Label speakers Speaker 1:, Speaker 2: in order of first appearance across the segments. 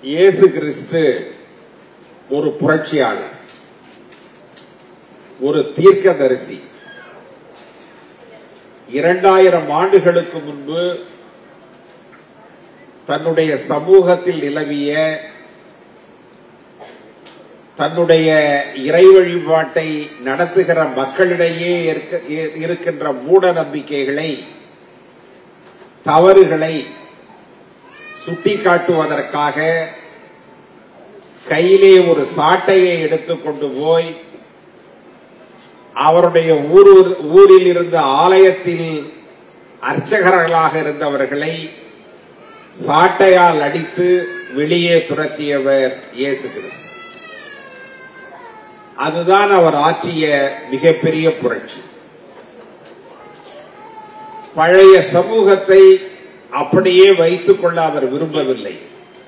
Speaker 1: இயேசு கிறிஸ்து ஒரு புரட்சியாளர் ஒரு தீர்க்கதரிசி இரண்டாயிரம் ஆண்டுகளுக்கு முன்பு தன்னுடைய சமூகத்தில் நிலவிய தன்னுடைய இறை வழிபாட்டை நடத்துகிற மக்களிடையே இருக்க- இருக்கின்ற மூட நம்பிக்கைகளை தவறுகளை சுட்டிக்காட்டுவதற்காக கையிலே ஒரு சாட்டையை எடுத்துக்கொண்டு போய் அவருடைய ஊரூர் ஊரில் இருந்த ஆலயத்தில் அர்ச்சகர்களாக இருந்தவர்களை சாட்டையால் அடித்து வெளியே துரத்தியவர் இயேசு கிறிஸ்து அதுதான் அவர் ஆற்றிய மிகப்பெரிய புரட்சி பழைய சமூகத்தை அப்படியே வைத்துக் கொள்ள அவர் விரும்பவில்லை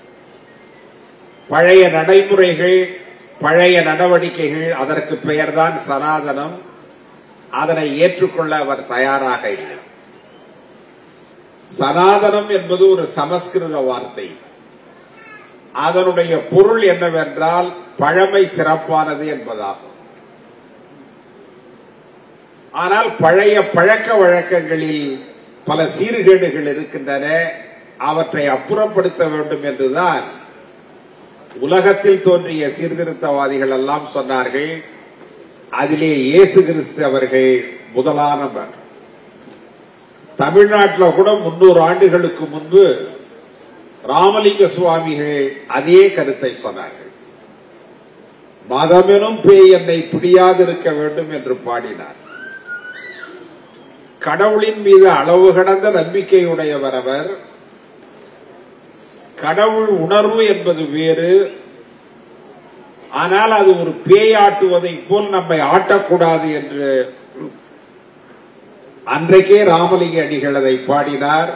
Speaker 1: பழைய நடைமுறைகள் பழைய நடவடிக்கைகள் அதற்கு பெயர்தான் சனாதனம் அதனை ஏற்றுக்கொள்ள அவர் தயாராக இல்லை சனாதனம் என்பது ஒரு சமஸ்கிருத வார்த்தை அதனுடைய பொருள் என்னவென்றால் பழமை சிறப்பானது என்பதாகும் ஆனால் பழைய பழக்க வழக்கங்களில் பல சீர்கேடுகள் இருக்கின்றன அவற்றை அப்புறப்படுத்த வேண்டும் என்றுதான் உலகத்தில் தோன்றிய சீர்திருத்தவாதிகள் எல்லாம் சொன்னார்கள் அதிலே இயேசு கிறிஸ்து அவர்கள் முதலானவர் தமிழ்நாட்டில் கூட முன்னூறு ஆண்டுகளுக்கு முன்பு ராமலிங்க சுவாமிகள் அதே கருத்தை சொன்னார்கள் மதமெனும் பேய் என்னை பிடியாதிருக்க வேண்டும் என்று பாடினார் கடவுளின் மீது அளவு கடந்த நம்பிக்கையுடையவர் அவர் கடவுள் உணர்வு என்பது வேறு ஆனால் அது ஒரு பேயாட்டுவதைப் போல் நம்மை ஆட்டக்கூடாது என்று அன்றைக்கே ராமலிங்க அடிகள் அதை பாடினார்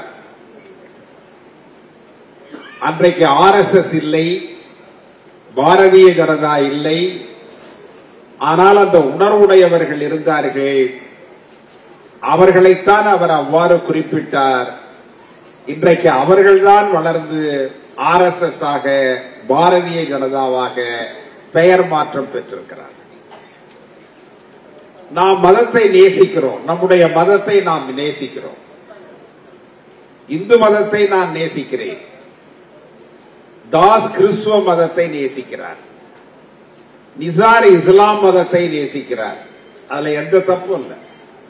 Speaker 1: அன்றைக்கு ஆர் எஸ் எஸ் இல்லை பாரதிய ஜனதா இல்லை ஆனால் அந்த உணர்வுடையவர்கள் இருந்தார்கள் அவர்களைத்தான் அவர் அவ்வாறு குறிப்பிட்டார் இன்றைக்கு அவர்கள்தான் வளர்ந்து ஆர் எஸ் எஸ் ஆக பாரதிய ஜனதாவாக பெயர் மாற்றம் பெற்றிருக்கிறார் நாம் மதத்தை நேசிக்கிறோம் நம்முடைய மதத்தை நாம் நேசிக்கிறோம் இந்து மதத்தை நான் நேசிக்கிறேன் தாஸ் கிறிஸ்துவ மதத்தை நேசிக்கிறார் நிசார் இஸ்லாம் மதத்தை நேசிக்கிறார் அதுல எந்த தப்பும் இல்லை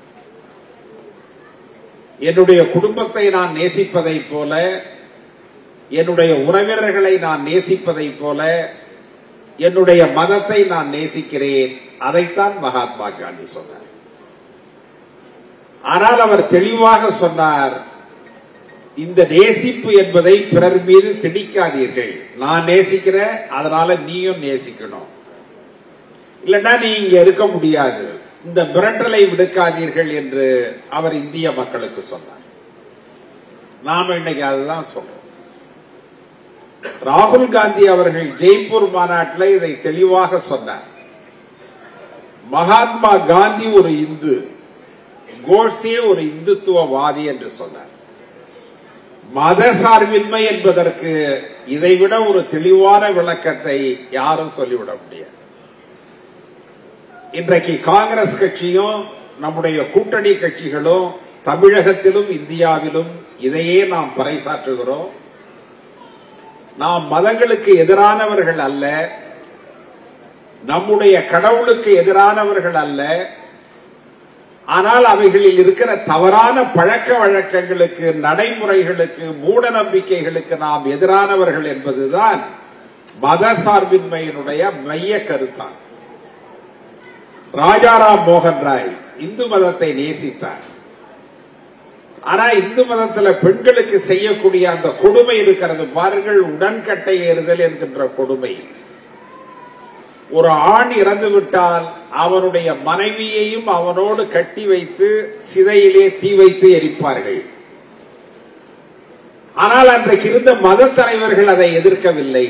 Speaker 1: என்னுடைய குடும்பத்தை நான் நேசிப்பதைப் போல என்னுடைய உறவினர்களை நான் நேசிப்பதைப் போல என்னுடைய மதத்தை நான் நேசிக்கிறேன் அதைத்தான் மகாத்மா காந்தி சொன்னார் ஆனால் அவர் தெளிவாக சொன்னார் இந்த நேசிப்பு என்பதை பிறர் மீது திணிக்காதீர்கள் நான் நேசிக்கிறேன் அதனால நீயும் நேசிக்கணும் இல்லைன்னா நீ இங்க இருக்க முடியாது இந்த மிரட்டலை விடுக்காதீர்கள் என்று அவர் இந்திய மக்களுக்கு சொன்னார் நாம இன்னைக்கு அதுதான் சொல்றோம் ராகுல் காந்தி அவர்கள் ஜெய்ப்பூர் மாநாட்டில் இதை தெளிவாக சொன்னார் மகாத்மா காந்தி ஒரு இந்து கோட்ஸே ஒரு இந்துத்துவவாதி என்று சொன்னார் மத சார்பின்மை என்பதற்கு இதைவிட ஒரு தெளிவான விளக்கத்தை யாரும் சொல்லிவிட முடியாது இன்றைக்கு காங்கிரஸ் கட்சியும் நம்முடைய கூட்டணி கட்சிகளும் தமிழகத்திலும் இந்தியாவிலும் இதையே நாம் பறைசாற்றுகிறோம் நாம் மதங்களுக்கு எதிரானவர்கள் அல்ல நம்முடைய கடவுளுக்கு எதிரானவர்கள் அல்ல ஆனால் அவைகளில் இருக்கிற தவறான பழக்க வழக்கங்களுக்கு நடைமுறைகளுக்கு மூட நம்பிக்கைகளுக்கு நாம் எதிரானவர்கள் என்பதுதான் மத சார்பின்மையினுடைய மைய கருத்தான் ராஜாராம் மோகன் ராய் இந்து மதத்தை நேசித்தார் ஆனா இந்து மதத்துல பெண்களுக்கு செய்யக்கூடிய அந்த கொடுமை இருக்கிறது பாருங்கள் உடன்கட்டை ஏறுதல் என்கின்ற கொடுமை ஒரு ஆண் இறந்து விட்டால் அவனுடைய மனைவியையும் அவனோடு கட்டி வைத்து சிதையிலே தீ வைத்து எரிப்பார்கள் ஆனால் அன்றைக்கு இருந்த மத தலைவர்கள் அதை எதிர்க்கவில்லை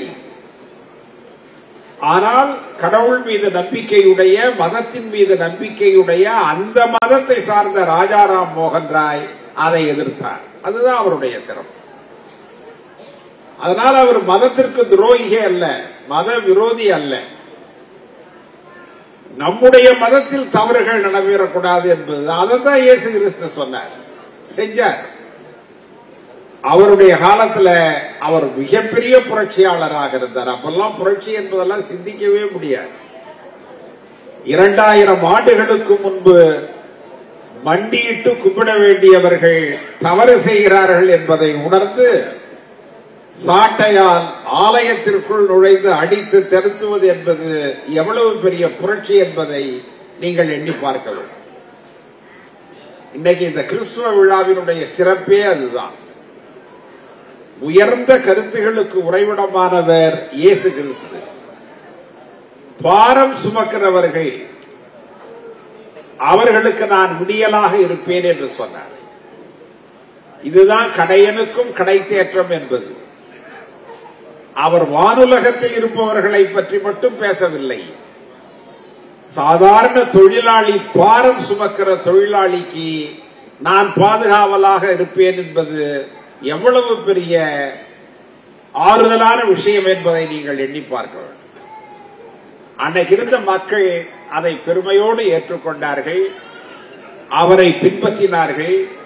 Speaker 1: ஆனால் கடவுள் மீது நம்பிக்கையுடைய மதத்தின் மீது நம்பிக்கையுடைய அந்த மதத்தை சார்ந்த ராஜாராம் மோகன் ராய் அதை எதிர்த்தார் அதுதான் அவருடைய சிறப்பு அதனால் அவர் மதத்திற்கு துரோகியே அல்ல மத விரோதி அல்ல நம்முடைய மதத்தில் தவறுகள் நடைபெறக்கூடாது என்பது அதைத்தான் இயேசு கிறிஸ்து சொன்னார் செஞ்சார் அவருடைய காலத்துல அவர் மிகப்பெரிய புரட்சியாளராக இருந்தார் அப்பெல்லாம் புரட்சி என்பதெல்லாம் சிந்திக்கவே முடியாது இரண்டாயிரம் ஆண்டுகளுக்கு முன்பு மண்டியிட்டு கும்பிட வேண்டியவர்கள் தவறு செய்கிறார்கள் என்பதை உணர்ந்து சாட்டையால் ஆலயத்திற்குள் நுழைந்து அடித்து திருத்துவது என்பது எவ்வளவு பெரிய புரட்சி என்பதை நீங்கள் எண்ணி பார்க்க வேண்டும் இன்னைக்கு இந்த கிறிஸ்துவ விழாவினுடைய சிறப்பே அதுதான் உயர்ந்த கருத்துகளுக்கு உறைவிடமானவர் இயேசு கிறிஸ்து பாரம் சுமக்கிறவர்கள் அவர்களுக்கு நான் விடியலாக இருப்பேன் என்று சொன்னார் இதுதான் கடையனுக்கும் கடைத்தேற்றம் என்பது அவர் வானுலகத்தில் இருப்பவர்களை பற்றி மட்டும் பேசவில்லை சாதாரண தொழிலாளி பாரம் சுமக்கிற தொழிலாளிக்கு நான் பாதுகாவலாக இருப்பேன் என்பது எவ்வளவு பெரிய ஆறுதலான விஷயம் என்பதை நீங்கள் எண்ணி பார்க்க வேண்டும் அன்னைக்கு இருந்த மக்கள் அதை பெருமையோடு ஏற்றுக்கொண்டார்கள் அவரை பின்பற்றினார்கள்